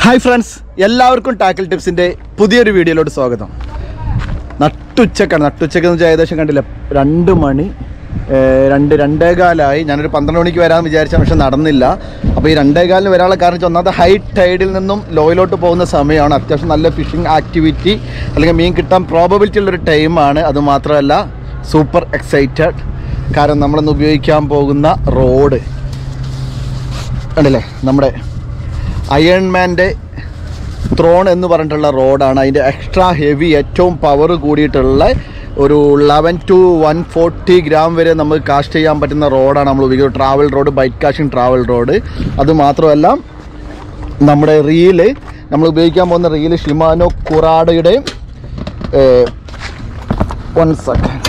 Hi friends എല്ലാവർക്കും tackle ടിപ്സിൻ്റെ പുതിയൊരു വീഡിയോയിലോട്ട് സ്വാഗതം നട്ടുച്ചക്കാണ് നട്ടുച്ചക്ക് എന്ന് വെച്ചാൽ ഏകദേശം കണ്ടില്ല രണ്ട് മണി ഏർ രണ്ട് രണ്ടേകാലായി ഞാനൊരു പന്ത്രണ്ട് മണിക്ക് വരാമെന്ന് വിചാരിച്ച പക്ഷെ നടന്നില്ല അപ്പോൾ ഈ രണ്ടേകാലിന് വരാനുള്ള കാരണം വെച്ചാൽ ഒന്നാമത്തെ ഹൈ ടൈഡിൽ നിന്നും ലോയിലോട്ട് പോകുന്ന സമയമാണ് അത്യാവശ്യം നല്ല ഫിഷിംഗ് ആക്ടിവിറ്റി അല്ലെങ്കിൽ മീൻ കിട്ടാൻ പ്രോബബിലിറ്റി ഉള്ളൊരു ടൈമാണ് അതുമാത്രമല്ല സൂപ്പർ എക്സൈറ്റഡ് കാരണം നമ്മളിന്ന് ഉപയോഗിക്കാൻ പോകുന്ന റോഡ് കണ്ടില്ലേ നമ്മുടെ അയൺമാൻ്റെ ത്രോൺ എന്ന് പറഞ്ഞിട്ടുള്ള റോഡാണ് അതിൻ്റെ എക്സ്ട്രാ ഹെവി ഏറ്റവും പവർ കൂടിയിട്ടുള്ള ഒരു eleven to one forty gram വരെ നമുക്ക് കാസ്റ്റ് ചെയ്യാൻ പറ്റുന്ന റോഡാണ് നമ്മൾ ഉപയോഗിക്കുന്നത് travel rod bait casting travel rod അത് മാത്രമല്ല നമ്മുടെ റീല് നമ്മൾ ഉപയോഗിക്കാൻ പോകുന്ന റീല് ഷിമാനോ കുറാഡയുടെ വൺ സെക്കൻഡ്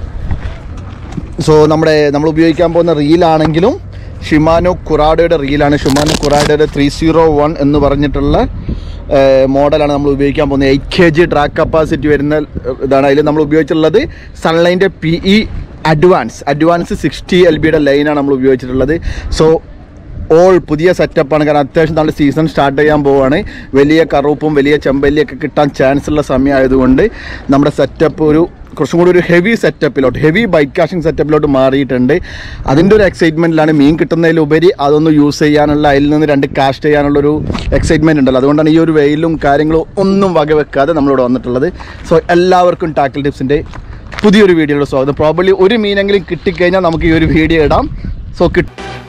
സോ നമ്മുടെ നമ്മൾ ഉപയോഗിക്കാൻ പോകുന്ന റീലാണെങ്കിലും ഷിമാനോ കുറാഡയുടെ റീലാണ് ഷിമാനോ കുറാഡയുടെ ത്രീ സീറോ വൺ എന്ന് പറഞ്ഞിട്ടുള്ള മോഡലാണ് നമ്മൾ ഉപയോഗിക്കാൻ പോകുന്നത് eight K G drag capacity വരുന്ന ഏഹ്, ഇതാണ് അതിൽ നമ്മൾ ഉപയോഗിച്ചിട്ടുള്ളത് സൺലൈൻ്റെ P E advance advance sixty L ബിയുടെ ലൈനാണ് നമ്മൾ ഉപയോഗിച്ചിട്ടുള്ളത് സോ ഓൾ പുതിയ സെറ്റപ്പാണ് കാരണം അത്യാവശ്യം നല്ല സീസൺ സ്റ്റാർട്ട് ചെയ്യാൻ പോവുകയാണ് വലിയ കറുപ്പും വലിയ ചെമ്പല്ലിയൊക്കെ കിട്ടാൻ ചാൻസ് ഉള്ള സമയമായതുകൊണ്ട് നമ്മുടെ സെറ്റപ്പ് ഒരു കുറച്ചും കൂടി ഒരു ഹെവി സെറ്റപ്പിലോട്ട് ഹെവി ബൈക്ക് കാഷിംഗ് സെറ്റപ്പിലോട്ട് മാറിയിട്ടുണ്ട് അതിൻ്റെ ഒരു എക്സൈറ്റ്മെൻറ്റിലാണ് മീൻ കിട്ടുന്നതിലുപരി അതൊന്ന് യൂസ് ചെയ്യാനുള്ള അതിൽ നിന്ന് രണ്ട് കാസ്റ്റ് ചെയ്യാനുള്ളൊരു എക്സൈറ്റ്മെൻറ്റ് ഉണ്ടല്ലോ അതുകൊണ്ടാണ് ഈ ഒരു വെയിലും കാര്യങ്ങളും ഒന്നും വകവെക്കാതെ നമ്മളിവിടെ വന്നിട്ടുള്ളത് സോ എല്ലാവർക്കും ടാക്കിൾ ടിപ്സിൻ്റെ പുതിയൊരു വീഡിയോയുടെ സ്വാഗതം പ്രോബ്ലി ഒരു മീനെങ്കിലും കിട്ടിക്കഴിഞ്ഞാൽ നമുക്ക് ഈ ഒരു വീഡിയോ ഇടാം സോ കിട്ടും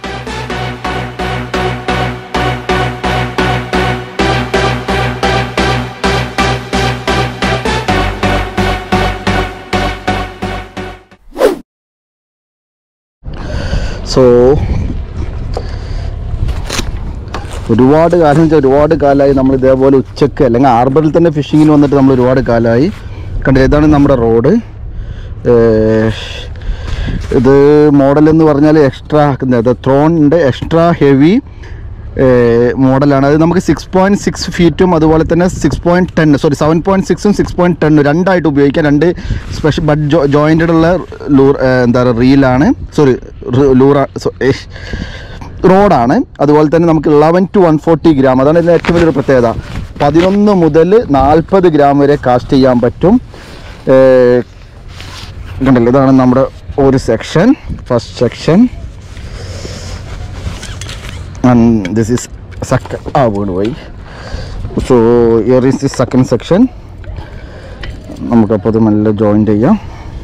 സോ ഒരുപാട് കാലം വെച്ചാൽ ഒരുപാട് കാലമായി നമ്മൾ ഇതേപോലെ ഉച്ചക്ക് അല്ലെങ്കിൽ ആർബറിൽ തന്നെ ഫിഷിങ്ങിന് വന്നിട്ട് നമ്മൾ ഒരുപാട് കാലമായി കണ്ടില്ല ഇതാണ് നമ്മുടെ റോഡ് ഇത് മോഡൽ എന്ന് പറഞ്ഞാൽ എക്സ്ട്രാ ത്രോണിൻ്റെ എക്സ്ട്രാ ഹെവി മോഡലാണ് അത് നമുക്ക് സിക്സ് പോയിൻറ്റ് സിക്സ് ഫീറ്റും അതുപോലെ തന്നെ six point ten sorry seven point സിക്സും സിക്സ് പോയിൻറ്റ് ടെന്നും രണ്ടായിട്ട് ഉപയോഗിക്കാം രണ്ട് സ്പെഷ്യൽ ബഡ് ജോ ജോയിൻറ്റഡ് ഉള്ള ലൂർ ഏഹ്, എന്താ പറയുക റീലാണ് സോറി ലൂറ റോഡാണ് അതുപോലെ തന്നെ നമുക്ക് eleven to one forty gram അതാണ് ഇതിൻ്റെ ഏറ്റവും വലിയൊരു പ്രത്യേകത പതിനൊന്ന് മുതൽ നാൽപ്പത് ഗ്രാം വരെ കാസ്റ്റ് ചെയ്യാൻ പറ്റും ഏഹ്, കണ്ടല്ലോ ഇതാണ് നമ്മുടെ ഒരു section first section and this is second ah വീണ് പോയി so here is the second section നമുക്കപ്പോൾ അത് മെല്ലെ ജോയിൻ ചെയ്യാം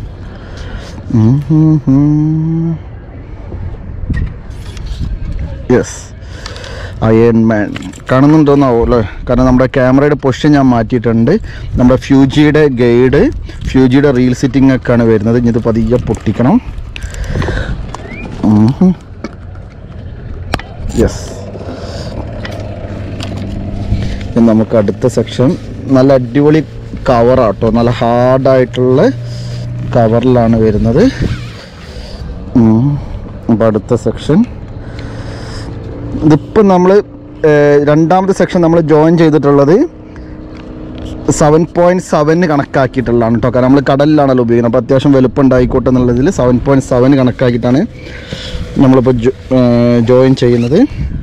യെസ് അയൺ മാൻ കാണുന്നുണ്ടോന്നാവോ അല്ലേ കാരണം നമ്മുടെ ക്യാമറയുടെ പൊസിഷൻ ഞാൻ മാറ്റിയിട്ടുണ്ട് നമ്മുടെ ഫ്യൂജിയുടെ ഗൈഡ് ഫ്യൂജിയുടെ റീൽ സിറ്റിംഗ് ഒക്കെയാണ് വരുന്നത് ഇനി ഇത് പതിയെ പൊട്ടിക്കണം യെസ് ഇനി നമുക്ക് അടുത്ത സെക്ഷൻ നല്ല അടിപൊളി കവറാട്ടോ നല്ല ഹാർഡായിട്ടുള്ള കവറിലാണ് വരുന്നത് അപ്പോൾ അടുത്ത സെക്ഷൻ ഇതിപ്പം നമ്മൾ രണ്ടാമത്തെ സെക്ഷൻ നമ്മൾ ജോയിൻ ചെയ്തിട്ടുള്ളത് സെവൻ പോയിൻറ്റ് സെവന് കണക്കാക്കിയിട്ടുള്ളതാണ് കേട്ടോ കാരണം നമ്മൾ കടലിലാണല്ലോ ഉപയോഗിക്കുന്നത് അപ്പോൾ അത്യാവശ്യം വലുപ്പം ഉണ്ടായിക്കോട്ടെ എന്നുള്ളതിൽ സെവൻ പോയിൻറ്റ് സെവൻ കണക്കാക്കിയിട്ടാണ് നമ്മളിപ്പോൾ ജോയിൻ ചെയ്യുന്നത്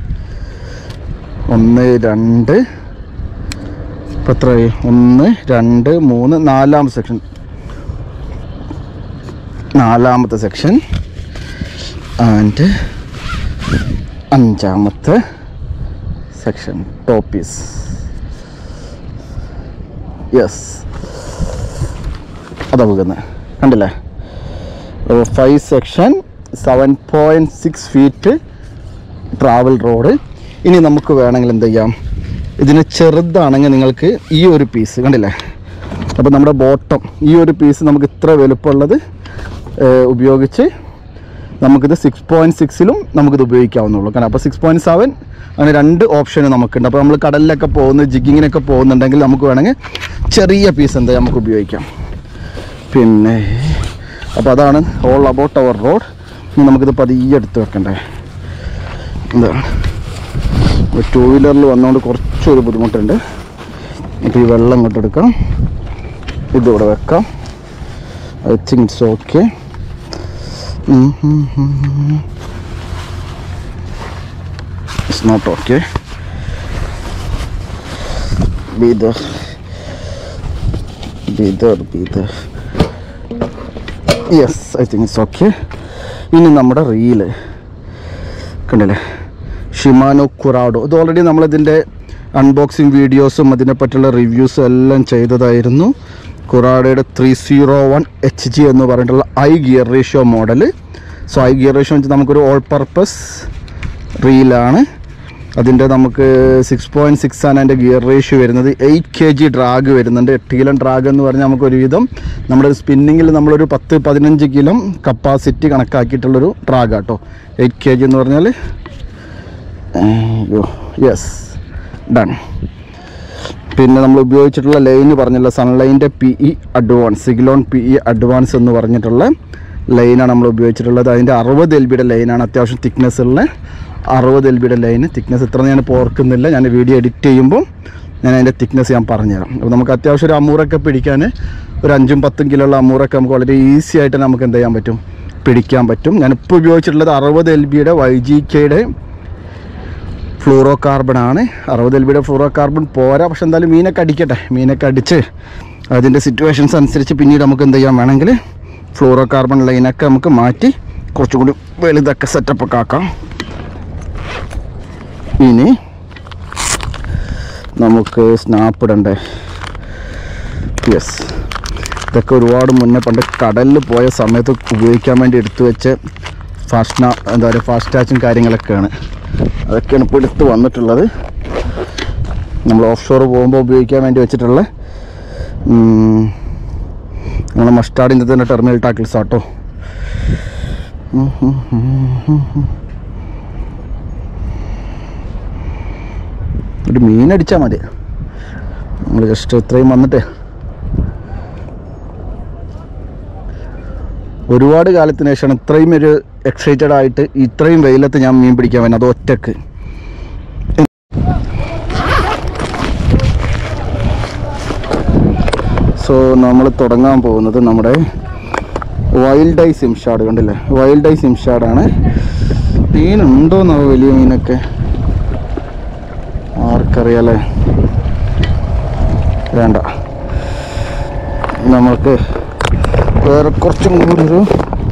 ഒന്ന് രണ്ട് ഇപ്പം എത്രയായി ഒന്ന് രണ്ട് മൂന്ന് നാലാമത്തെ സെക്ഷൻ നാലാമത്തെ സെക്ഷൻ ആൻഡ് അഞ്ചാമത്തെ സെക്ഷൻ ടോപ്പീസ് യെസ് അതാ പോകുന്നത് കണ്ടില്ലേ five section seven point six feet travel rod ഇനി നമുക്ക് വേണമെങ്കിൽ എന്ത് ചെയ്യാം ഇതിന് ചെറുതാണെങ്കിൽ നിങ്ങൾക്ക് ഈ ഒരു പീസ് കണ്ടില്ലേ അപ്പോൾ നമ്മുടെ ബോട്ടം ഈ ഒരു പീസ് നമുക്ക് ഇത്ര വലുപ്പമുള്ളത് ഏഹ്, ഉപയോഗിച്ച് നമുക്കിത് സിക്സ് പോയിൻറ്റ് സിക്സിലും നമുക്കിത് ഉപയോഗിക്കാവുന്നുള്ളൂ കാരണം അപ്പോൾ സിക്സ് പോയിൻറ്റ് സെവൻ അങ്ങനെ രണ്ട് ഓപ്ഷൻ നമുക്കുണ്ട് അപ്പോൾ നമ്മൾ കടലിലൊക്കെ പോകുന്ന ജിഗിങ്ങിനൊക്കെ പോകുന്നുണ്ടെങ്കിൽ നമുക്ക് വേണമെങ്കിൽ ചെറിയ പീസ് എന്താ നമുക്ക് ഉപയോഗിക്കാം പിന്നെ അപ്പോൾ അതാണ് ഓൾ അബൌട്ട് അവർ റോഡ് ഇനി നമുക്കിത് പതിയെ എടുത്ത് വെക്കണ്ടേ എന്താണ് ടൂ വീലറിൽ വന്നുകൊണ്ട് കുറച്ചൊരു ബുദ്ധിമുട്ടുണ്ട് അപ്പോൾ ഈ വെള്ളം ഇങ്ങോട്ട് എടുക്കാം ഇതിവിടെ വെക്കാം I think it's okay it's not okay better better better yes I think it's okay ഇനി നമ്മുടെ റീല് കണ്ടില്ലേ ഷിമാനോ കുറാഡോ ഇത് ഓൾറെഡി നമ്മളിതിൻ്റെ അൺബോക്സിങ് വീഡിയോസും അതിനെ പറ്റിയുള്ള റിവ്യൂസും എല്ലാം ചെയ്തതായിരുന്നു കുറാഡോയുടെ three zero one H G എന്ന് പറഞ്ഞിട്ടുള്ള high gear ratio model so high gear ratio വെച്ച് നമുക്കൊരു ഓൾ പർപ്പസ് റീലാണ് അതിൻ്റെ നമുക്ക് സിക്സ് പോയിൻറ്റ് സിക്സ് ആണ് അതിൻ്റെ ഗിയർ റേഷ്യോ വരുന്നത് എയ്റ്റ് കെ ജി ഡ്രാഗ് വരുന്നുണ്ട് എട്ട് കിലോ ഡ്രാഗ് എന്ന് പറഞ്ഞാൽ നമുക്ക് ഒരുവിധം നമ്മുടെ സ്പിന്നിങ്ങിൽ നമ്മളൊരു പത്ത് പതിനഞ്ച് കിലോ കപ്പാസിറ്റി കണക്കാക്കിയിട്ടുള്ളൊരു ഡ്രാഗ് കേട്ടോ എയ്റ്റ് കെ ജി എന്ന് പറഞ്ഞാൽ അയ്യോ യെസ് ഡൺ പിന്നെ നമ്മൾ ഉപയോഗിച്ചിട്ടുള്ള ലൈന് പറഞ്ഞില്ല സൺലൈൻ്റെ P E advance Siglon P E advance എന്ന് പറഞ്ഞിട്ടുള്ള ലൈനാണ് നമ്മൾ ഉപയോഗിച്ചിട്ടുള്ളത് അതിൻ്റെ അറുപത് എൽ ബിയുടെ ലൈനാണ് അത്യാവശ്യം തിക്നെസ് ഉള്ള അറുപത് എൽ ബിയുടെ ലൈന് തിക്നെസ് ഇത്ര ഞാൻ പോർക്കുന്നില്ല ഞാൻ വീഡിയോ എഡിറ്റ് ചെയ്യുമ്പോൾ ഞാൻ അതിൻ്റെ തിക്നെസ് ഞാൻ പറഞ്ഞുതരാം അപ്പോൾ നമുക്ക് അത്യാവശ്യം ഒരു അമൂറൊക്കെ പിടിക്കാൻ ഒരു അഞ്ചും പത്തും കിലോ ഉള്ള അമൂറൊക്കെ നമുക്ക് വളരെ ഈസി ആയിട്ട് നമുക്ക് എന്ത് ചെയ്യാൻ പറ്റും പിടിക്കാൻ പറ്റും ഞാനിപ്പോൾ ഉപയോഗിച്ചിട്ടുള്ളത് അറുപത് എൽ ബിയുടെ വൈ ജി കെയുടെ ഫ്ലൂറോ കാർബൺ ആണ് അറുപത് എൽ ബിയുടെ ഫ്ലൂറോ കാർബൺ പോരാ പക്ഷെ എന്തായാലും മീനൊക്കെ അടിക്കട്ടെ മീനൊക്കെ അടിച്ച് അതിൻ്റെ സിറ്റുവേഷൻസ് അനുസരിച്ച് പിന്നീട് നമുക്ക് എന്ത് ചെയ്യാൻ വേണമെങ്കിൽ ഫ്ലൂറോ കാർബൺ ലൈനൊക്കെ നമുക്ക് മാറ്റി കുറച്ചും കൂടി വലുതൊക്കെ സെറ്റപ്പൊക്കെ ആക്കാം ഇനി നമുക്ക് സ്നാപ്പ് ഇടണ്ടേ യെസ് ഇതൊക്കെ ഒരുപാട് മുന്നേ പണ്ട് കടലിൽ പോയ സമയത്ത് ഉപയോഗിക്കാൻ വേണ്ടി എടുത്തു വെച്ച ഫാസ്റ്റ് എന്താ പറയുക ഫാസ്റ്റ് ടാച്ചും കാര്യങ്ങളൊക്കെയാണ് അതൊക്കെയാണ് ഇപ്പോൾ എടുത്ത് വന്നിട്ടുള്ളത് നമ്മൾ ഓഫ് ഷോർ പോകുമ്പോൾ ഉപയോഗിക്കാൻ വേണ്ടി വെച്ചിട്ടുള്ള ഉം, നമ്മളെ മസ്റ്റാർഡിൻ്റെ തന്നെ ടെർമിനൽ ടാക്കിൾസ് ആട്ടോ ഒരു മീനടിച്ചാൽ മതി നമ്മൾ ജസ്റ്റ് ഇത്രയും വന്നിട്ട് ഒരുപാട് കാലത്തിന് ശേഷമാണ് ഇത്രയും ഒരു എക്സൈറ്റഡ് ആയിട്ട് ഇത്രയും വെയിലത്ത് ഞാൻ മീൻ പിടിക്കാൻ വേണ്ടി അത് ഒറ്റക്ക് സോ നമ്മൾ തുടങ്ങാൻ പോകുന്നത് നമ്മുടെ വൈൽഡ് ഐ സിംഷാഡ് കണ്ടില്ലേ വൈൽഡ് ഐ സിംഷാഡാണ് മീനുണ്ടോന്നോ വലിയ മീനൊക്കെ ആർക്കറിയാലേ വേണ്ട നമുക്ക് വേറെ കുറച്ചും കൂടി ഒരു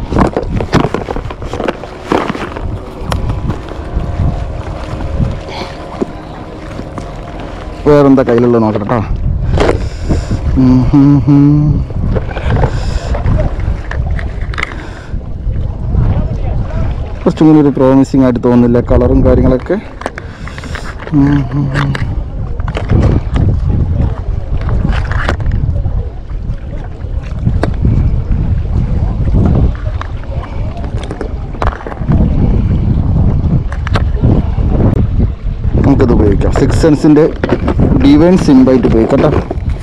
വേറെന്താ കയ്യിലുള്ള നോക്കട്ടെ കേട്ടോ ഉം ഹും ഹും. കുറച്ചും കൂടി ഒരു പ്രോമിസിങ് ആയിട്ട് തോന്നുന്നില്ല കളറും കാര്യങ്ങളൊക്കെ ഉം ഹും ഹും. നമുക്കത് ഉപയോഗിക്കാം സിക്സ് സെൻസിൻ്റെ ഡിവൈൻ സിംബൈറ്റ് ഉപയോഗിക്കാം കേട്ടോ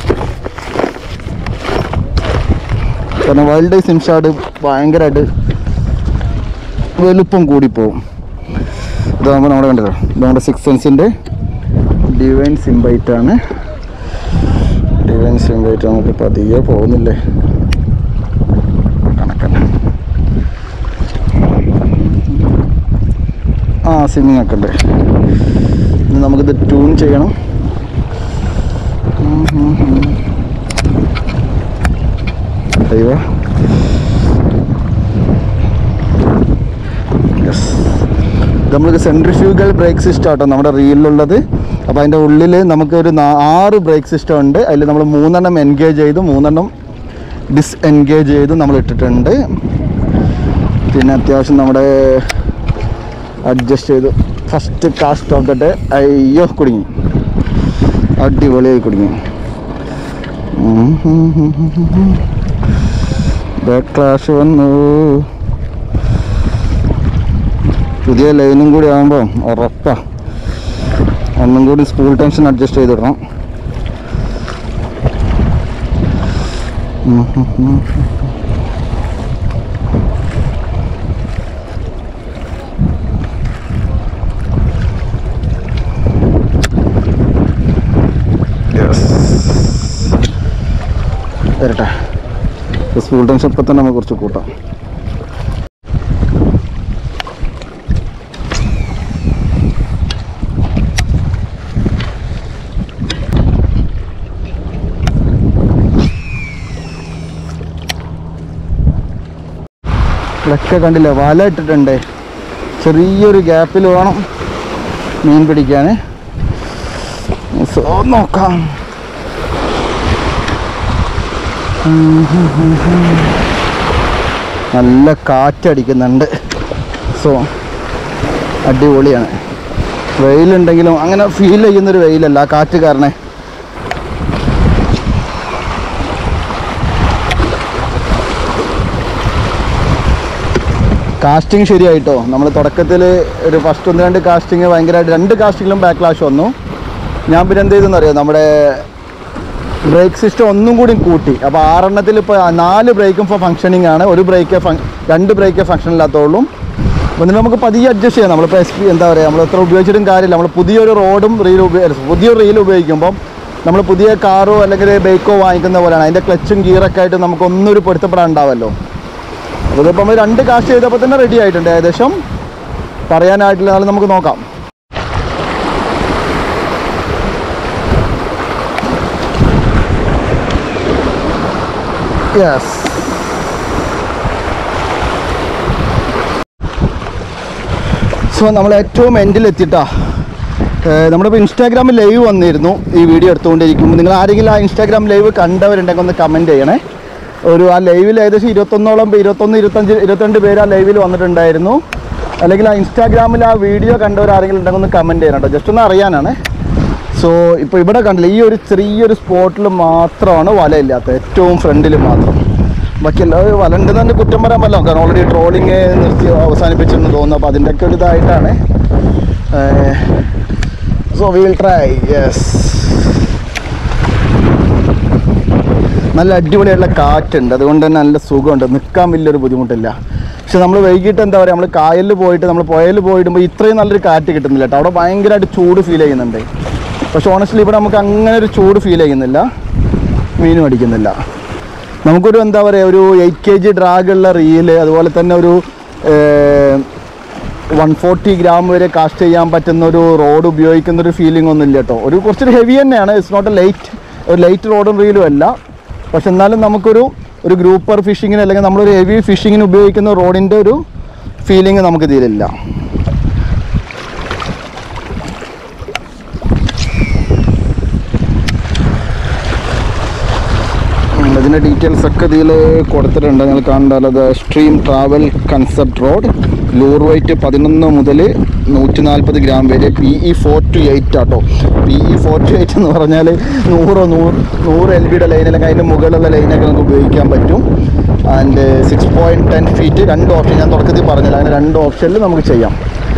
കാരണം വൈൽഡ് സിം ഷാഡ് ഭയങ്കരമായിട്ട് വലുപ്പം കൂടിപ്പോവും ഇതാകുമ്പോൾ നമ്മുടെ കണ്ടത് ഇത് നമ്മുടെ സിക്സ് സെൻസിൻ്റെ ഡിവൈൻ സിംബൈറ്റ് ആണ് ഡിവൈൻ സിംബൈറ്റ് നമുക്ക് പതിയെ പോകുന്നില്ലേ കണക്കല്ല ആ സ്വിമ്മിങ് ഒക്കെ ഉണ്ട് ഇനി നമുക്കിത് ട്യൂൺ ചെയ്യണം ഉം ഉം ഉം. ദൈവ യെസ് നമ്മൾക്ക് സെൻട്രിഫ്യൂഗൽ ബ്രേക്ക് സിസ്റ്റം ആട്ടോ നമ്മുടെ റീലിലുള്ളത് അപ്പോൾ അതിൻ്റെ ഉള്ളിൽ നമുക്ക് ഒരു നാ- ആറ് ബ്രേക്ക് സിസ്റ്റം ഉണ്ട് അതിൽ നമ്മൾ മൂന്നെണ്ണം എൻഗേജ് ചെയ്തു മൂന്നെണ്ണം ഡിസ് എൻഗേജ് ചെയ്ത് നമ്മൾ ഇട്ടിട്ടുണ്ട് പിന്നെ അത്യാവശ്യം നമ്മുടെ അഡ്ജസ്റ്റ് ചെയ്തു first cast of the day അയ്യോ കുടുങ്ങി അടിപൊളിയായി കുടുങ്ങി ബാക്ക് ക്ലാഷ് വന്നു പുതിയ ലൈനും കൂടി ആകുമ്പോൾ ഉറപ്പാ ഒന്നും കൂടി സ്കൂൾ ടെൻഷൻ അഡ്ജസ്റ്റ് ചെയ്തിടണം ഉം ഉം ഉം. വരട്ടെ സ്കൂൾ ടെൻഷൻ ഇപ്പം തന്നെ നമുക്ക് കുറച്ച് കൂട്ടാം ഇവിടെയൊക്കെ കണ്ടില്ലേ വല ഇട്ടിട്ടുണ്ട് ചെറിയൊരു ഗ്യാപ്പിൽ വേണം മീൻ പിടിക്കാൻ സോ നോക്കാം നല്ല കാറ്റടിക്കുന്നുണ്ട് സോ അടിപൊളിയാണ് വെയിലുണ്ടെങ്കിലും അങ്ങനെ ഫീൽ ചെയ്യുന്നൊരു വെയിലല്ല ആ കാറ്റ് കാരണേ കാസ്റ്റിംഗ് ശരിയായിട്ടോ നമ്മൾ തുടക്കത്തിൽ ഒരു ഫസ്റ്റ് ഒന്ന് രണ്ട് കാസ്റ്റിംഗ് ഭയങ്കരമായിട്ട് രണ്ട് കാസ്റ്റിങ്ങിലും ബാക്ക്ലാഷ് വന്നു ഞാൻ പിന്നെ എന്ത് ചെയ്തെന്ന് അറിയാം നമ്മുടെ ബ്രേക്ക് സിസ്റ്റം ഒന്നും കൂടി കൂട്ടി അപ്പോൾ ആറെണ്ണത്തിൽ ഇപ്പോൾ നാല് ബ്രേക്കും ഇപ്പോൾ ഫങ്ഷനിങ് ആണ് ഒരു ബ്രേക്കേ ഫങ് രണ്ട് ബ്രേക്കേ ഫങ്ഷൻ ഇല്ലാത്തുള്ളൂ അപ്പോൾ എന്നിട്ട് നമുക്ക് പതിയെ അഡ്ജസ്റ്റ് ചെയ്യാം നമ്മളിപ്പോൾ എസ് പി എന്താ പറയുക നമ്മൾ എത്ര ഉപയോഗിച്ചിട്ടും കാര്യമില്ല നമ്മൾ പുതിയൊരു റോഡും റീൽ ഉപയോഗി പുതിയൊരു റീൽ ഉപയോഗിക്കുമ്പം നമ്മൾ പുതിയ കാറോ അല്ലെങ്കിൽ ബൈക്കോ വാങ്ങിക്കുന്ന പോലെയാണ് അതിൻ്റെ ക്ലച്ചും ഗിയറൊക്കെ ആയിട്ട് നമുക്കൊന്നും ഒരു പൊരുത്തപ്പെടാൻ ഉണ്ടാവല്ലോ അപ്പോൾ ഇതിപ്പോൾ നമ്മൾ രണ്ട് കാസ്റ്റ് ചെയ്തപ്പോൾ തന്നെ റെഡി ആയിട്ടുണ്ട് ഏകദേശം പറയാനായിട്ടില്ല നാളെ നമുക്ക് നോക്കാം യെസ് സോ നമ്മൾ ഏറ്റവും എൻഡിൽ എത്തിയിട്ടാ നമ്മളിപ്പോൾ ഇൻസ്റ്റാഗ്രാമിൽ ലൈവ് വന്നിരുന്നു ഈ വീഡിയോ എടുത്തുകൊണ്ടിരിക്കുമ്പോൾ നിങ്ങൾ ആരെങ്കിലും ആ ഇൻസ്റ്റാഗ്രാം ലൈവ് കണ്ടവരുണ്ടെങ്കിൽ ഒന്ന് കമൻറ്റ് ചെയ്യണേ ഒരു ആ ലൈവിൽ ഏകദേശം ഇരുപത്തൊന്നോളം പേ- ഇരുപത്തൊന്ന് ഇരുപത്തഞ്ച് ഇരുപത്തിരണ്ട് പേര് ആ ലൈവിൽ വന്നിട്ടുണ്ടായിരുന്നു അല്ലെങ്കിൽ ആ ഇൻസ്റ്റാഗ്രാമിൽ ആ വീഡിയോ കണ്ടവർ ആരെങ്കിലും ഉണ്ടെങ്കിൽ ഒന്ന് കമൻറ്റ് ചെയ്യണം കേട്ടോ ജസ്റ്റ് ഒന്ന് അറിയാനാണ് സോ ഇപ്പോൾ ഇവിടെ കണ്ടില്ല ഈ ഒരു ചെറിയൊരു സ്പോട്ടിൽ മാത്രമാണ് വലയില്ലാത്തത് ഏറ്റവും ഫ്രണ്ടിൽ മാത്രം ബാക്കി എല്ലാവരും വല ഉണ്ടെന്ന് തന്നെ കുറ്റം പറയാൻ പറ്റില്ല കാരണം ഓൾറെഡി ട്രോളിങ് നിർത്തി അവസാനിപ്പിച്ചെന്ന് തോന്നുന്നു അപ്പോൾ അതിൻ്റെയൊക്കെ ഒരു ഇതായിട്ടാണ് സോ വിൽ ട്രൈ യെസ് നല്ല അടിപൊളിയായിട്ടുള്ള കാറ്റുണ്ട് അതുകൊണ്ട് തന്നെ നല്ല സുഖമുണ്ട് നിൽക്കാൻ വലിയൊരു ബുദ്ധിമുട്ടില്ല പക്ഷെ നമ്മൾ വൈകിട്ട് എന്താ പറയുക നമ്മൾ കായലിൽ പോയിട്ട് നമ്മൾ പുഴയിൽ പോയിടുമ്പോൾ ഇത്രയും നല്ലൊരു കാറ്റ് കിട്ടുന്നില്ല കേട്ടോ അവിടെ ഭയങ്കരമായിട്ട് ചൂട് ഫീൽ ചെയ്യുന്നുണ്ട് പക്ഷെ ഓണസ്റ്റ്ലി ഇവിടെ നമുക്ക് അങ്ങനെ ഒരു ചൂട് ഫീൽ ചെയ്യുന്നില്ല മീനും അടിക്കുന്നില്ല നമുക്കൊരു എന്താ പറയുക ഒരു എയ്റ്റ് കെ ജി ഡ്രാഗുള്ള റീല് അതുപോലെ തന്നെ ഒരു വൺ ഫോർട്ടി ഗ്രാം വരെ കാസ്റ്റ് ചെയ്യാൻ പറ്റുന്ന ഒരു റോഡ് ഉപയോഗിക്കുന്ന ഒരു ഫീലിംഗ് ഒന്നും ഇല്ല കേട്ടോ ഒരു കുറച്ചൊരു ഹെവി തന്നെയാണ് ഇറ്റ്സ് നോട്ട് എ ലൈറ്റ് ഒരു ലൈറ്റ് റോഡും റീലും അല്ല പക്ഷെ എന്നാലും നമുക്കൊരു ഒരു ഗ്രൂപ്പർ ഫിഷിങ്ങിന് അല്ലെങ്കിൽ നമ്മളൊരു ഹെവി ഫിഷിങ്ങിന് ഉപയോഗിക്കുന്ന റോഡിൻ്റെ ഒരു ഫീലിംഗ് നമുക്ക് തീരില്ല ഉം, ഇതിൻ്റെ ഡീറ്റെയിൽസ് ഒക്കെ ഇതിൽ കൊടുത്തിട്ടുണ്ട് നിങ്ങൾ കണ്ടാലത് stream travel concept rod lure weight പതിനൊന്ന് മുതൽ നൂറ്റി നാൽപ്പത് ഗ്രാം വരെ P E four two eight ആട്ടോ P E four two eight എന്ന് പറഞ്ഞാൽ നൂറോ നൂറ് നൂറ് എൽ ബിയുടെ ലൈൻ അല്ലെങ്കിൽ അതിൻ്റെ മുകളിലുള്ള ലൈനൊക്കെ നമുക്ക് ഉപയോഗിക്കാൻ പറ്റും and six point ten feet രണ്ട് ഓപ്ഷൻ ഞാൻ തുടക്കത്തിൽ പറഞ്ഞില്ല അങ്ങനെ രണ്ട് ഓപ്ഷനിൽ നമുക്ക് ചെയ്യാം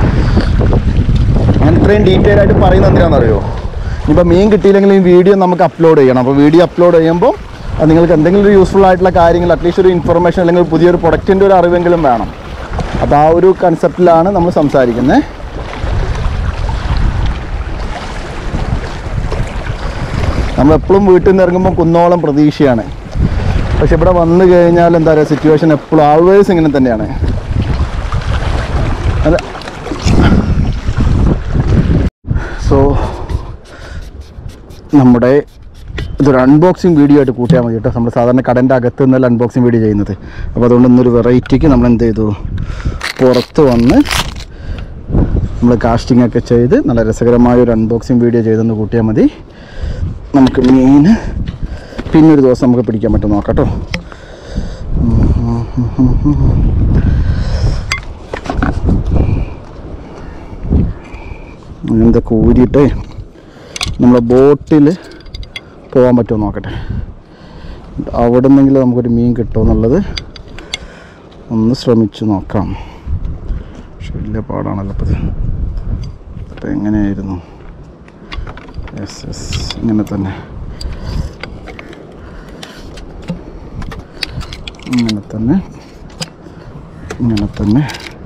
ഞാൻ ഇത്രയും ഡീറ്റെയിൽ ആയിട്ട് പറയുന്നത് എന്തിനാണെന്നറിയോ ഇനിയിപ്പോൾ മീൻ കിട്ടിയില്ലെങ്കിൽ ഈ വീഡിയോ നമുക്ക് അപ്ലോഡ് ചെയ്യണം അപ്പോൾ വീഡിയോ അപ്ലോഡ് ചെയ്യുമ്പോൾ അത് നിങ്ങൾക്ക് എന്തെങ്കിലും ഒരു യൂസ്ഫുൾ ആയിട്ടുള്ള കാര്യങ്ങൾ അറ്റ്ലീസ്റ്റ് ഒരു ഇൻഫർമേഷൻ അല്ലെങ്കിൽ ഒരു പുതിയൊരു പ്രൊഡക്റ്റിൻ്റെ ഒരു അറിവെങ്കിലും വേണം അപ്പോൾ ആ ഒരു കൺസെപ്റ്റിലാണ് നമ്മൾ സംസാരിക്കുന്നത് നമ്മളെപ്പോഴും വീട്ടിൽ നിന്ന് ഇറങ്ങുമ്പോൾ കുന്നോളം പ്രതീക്ഷയാണ് പക്ഷെ ഇവിടെ വന്നു കഴിഞ്ഞാൽ എന്താ പറയുക സിറ്റുവേഷൻ എപ്പോഴും ആൾവേസ് ഇങ്ങനെ തന്നെയാണ് അതെ സോ നമ്മുടെ ഇതൊരു അൺബോക്സിങ് വീഡിയോ ആയിട്ട് കൂട്ടിയാൽ മതി കേട്ടോ നമ്മൾ സാധാരണ കടൻ്റെ അകത്ത് നിന്നല്ല അൺബോക്സിങ് വീഡിയോ ചെയ്യുന്നത് അപ്പോൾ അതുകൊണ്ട് ഇന്നൊരു വെറൈറ്റിക്ക് നമ്മൾ എന്ത് ചെയ്തു പുറത്ത് വന്ന് നമ്മൾ കാസ്റ്റിംഗ് ഒക്കെ ചെയ്ത് നല്ല രസകരമായ ഒരു അൺബോക്സിങ് വീഡിയോ ചെയ്തെന്ന് കൂട്ടിയാൽ മതി നമുക്ക് മീൻ പിന്നെ ഒരു ദിവസം നമുക്ക് പിടിക്കാൻ പറ്റും നോക്കാം കേട്ടോ അങ്ങനത്തെ കൂരിയിട്ട് നമ്മളെ ബോട്ടിൽ പോകാൻ പറ്റുമോ നോക്കട്ടെ അവിടെ നിന്നെങ്കിലും നമുക്കൊരു മീൻ കിട്ടുമോ എന്നുള്ളത് ഒന്ന് ശ്രമിച്ചു നോക്കാം പക്ഷെ വലിയ പാടാണല്ലോ അപ്പോൾ ഇത് അപ്പം എങ്ങനെയായിരുന്നു യെസ് യെസ് ഇങ്ങനെ തന്നെ ഇങ്ങനെ തന്നെ ഇങ്ങനെ തന്നെ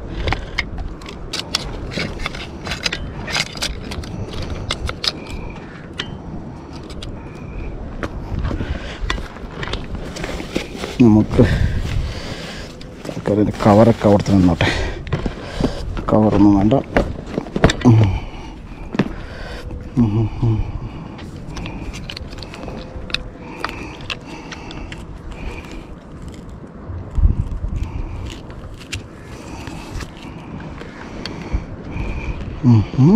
നമുക്ക് തൽക്കാലം കവറൊക്കെ അവിടുത്തെ നിന്നോട്ടെ കവറൊന്നും വേണ്ട ഉം.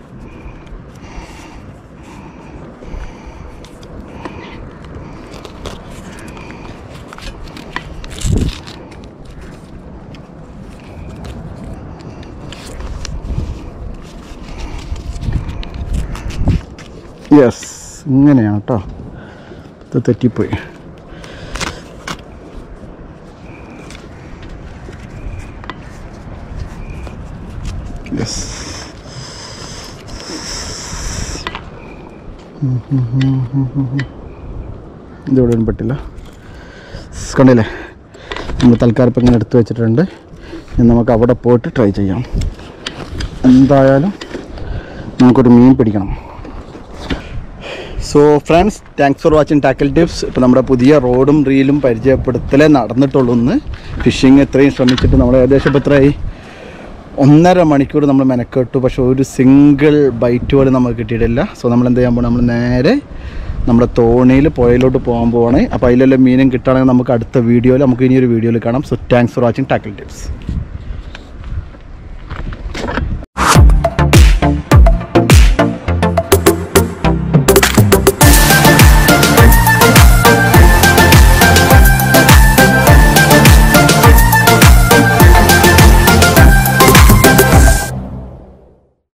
യെസ് ഇങ്ങനെയാണ് കേട്ടോ ഇത് തെറ്റിപ്പോയി യെസ് ഇതിവിടെ ഒന്നും പെട്ടില്ല സ് കണ്ടില്ലേ നമ്മൾ തൽക്കാലം ഇപ്പം ഇങ്ങനെ എടുത്തു വെച്ചിട്ടുണ്ട് ഇനി നമുക്ക് അവിടെ പോയിട്ട് ട്രൈ ചെയ്യാം എന്തായാലും നമുക്കൊരു മീൻ പിടിക്കണം so friends thanks for watching tackle tips ഇപ്പോൾ നമ്മുടെ പുതിയ റോഡും റീലും പരിചയപ്പെടുത്തലേ നടന്നിട്ടുള്ളൂ ഒന്ന് ഫിഷിങ് എത്രയും ശ്രമിച്ചിട്ട് നമ്മൾ ഏകദേശം ഇപ്പോൾ എത്രയായി ഒന്നര മണിക്കൂർ നമ്മൾ മെനക്കെട്ടു പക്ഷെ ഒരു സിംഗിൾ ബൈറ്റ് പോലും നമുക്ക് കിട്ടിയിട്ടില്ല സോ നമ്മൾ എന്ത് ചെയ്യാൻ പോകണം നമ്മൾ നേരെ നമ്മുടെ തോണിയിൽ പുഴയിലോട്ട് പോകാൻ പോവാണ് അപ്പോൾ അതിലെല്ലാം മീനും കിട്ടുകയാണെങ്കിൽ നമുക്ക് അടുത്ത വീഡിയോയിൽ നമുക്ക് ഇനിയൊരു വീഡിയോയിൽ കാണാം so thanks for watching tackle tips